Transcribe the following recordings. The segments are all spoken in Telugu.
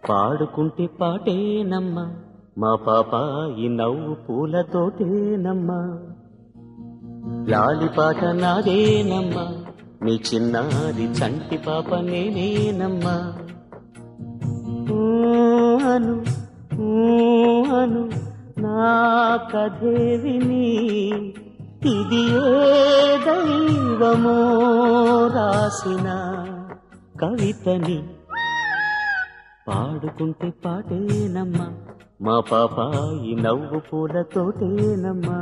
పాడుకుంటే పాటేనమ్మా మా పాప ఈ నవ్వు పూలతోటేనమ్మా లాలిపాట నాదేనమ్మా నీ చిన్నారి చంటి పాప నేనేనమ్మా ఊ అను ఊ అను నా కథే విని ఇది ఏ దైవమో రాసిన కవితని పాడుకుంటే పాటేనమ్మా మా పాప ఈ నవ్వు పూలతోటేనమ్మా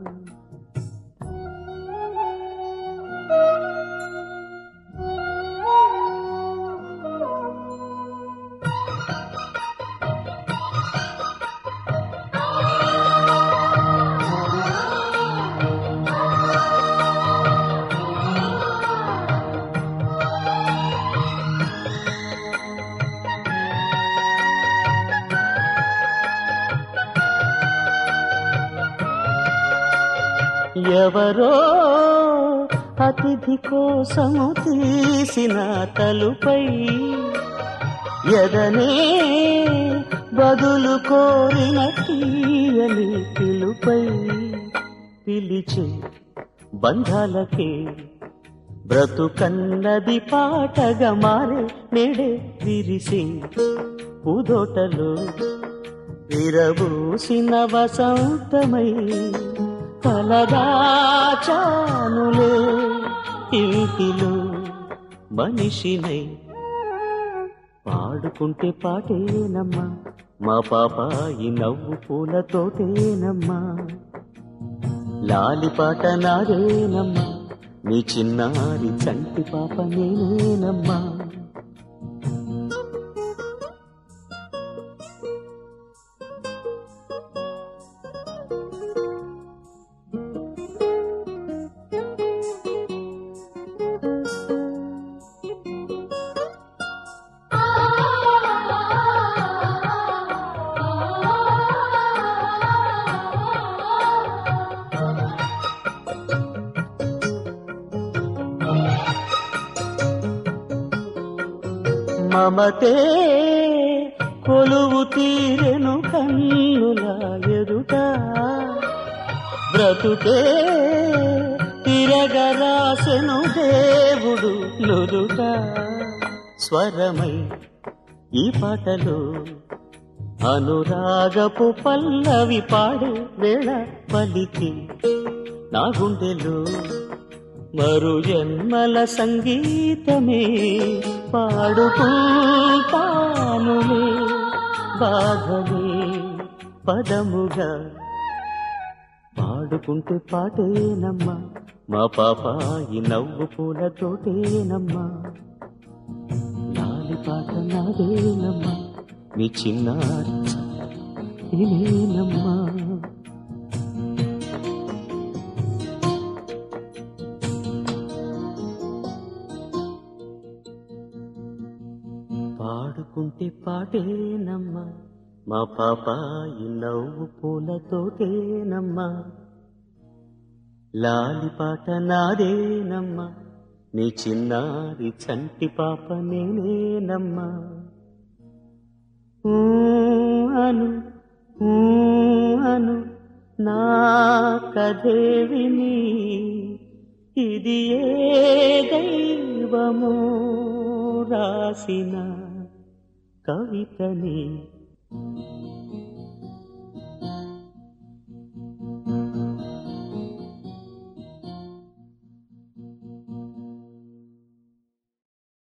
ఎవరో అతిథి కోసము తీసిన తలుపై ఎదనే బదులు కోరిన తీయని పిలుపై పిలిచి బంధాలకే బ్రతుకన్నది పాటగా మారే నేడే విరిసి పూదోటలో విరబూసిన వసంతమై కలదాచానులే ఇంటిలో మనిషినై పాడుకుంటే పాటేనమ్మా మా పాప ఈ నవ్వు పూలతోటేనమ్మా లాలిపాట నాదేనమ్మా నీ చిన్నారి చంటి పాప నేనేనమ్మా మమతే కొలువు తీరెను కన్నుల ఎదుట బ్రతుకే తిరగరాసెను దేవుడు నుదుట స్వరమై ఈ పాటలో అనురాగపు పల్లవి పాడే వేళ పలికి నా గుండెలో మరు జన్మల సంగీతమే పాడుకుంటానులే బాధలే పదముగా పాడుకుంటే పాటేనమ్మా మా పాప ఈ నవ్వు పూలతోటేనమ్మా లాలి పాట నాదేనమ్మా నీ చిన్నారి నేనేనమ్మా పాడుకుంటే పాటేనమ్మా మా పాప ఈ నవ్వు పూలతోటేనమ్మా లాలి పాట నాదేనమ్మా నీ చిన్నారి చంటి పాప నేనేనమ్మా ఊ అను ఊ అను నా కథే విని ఇది ఏ దైవమో రాసిన కవితని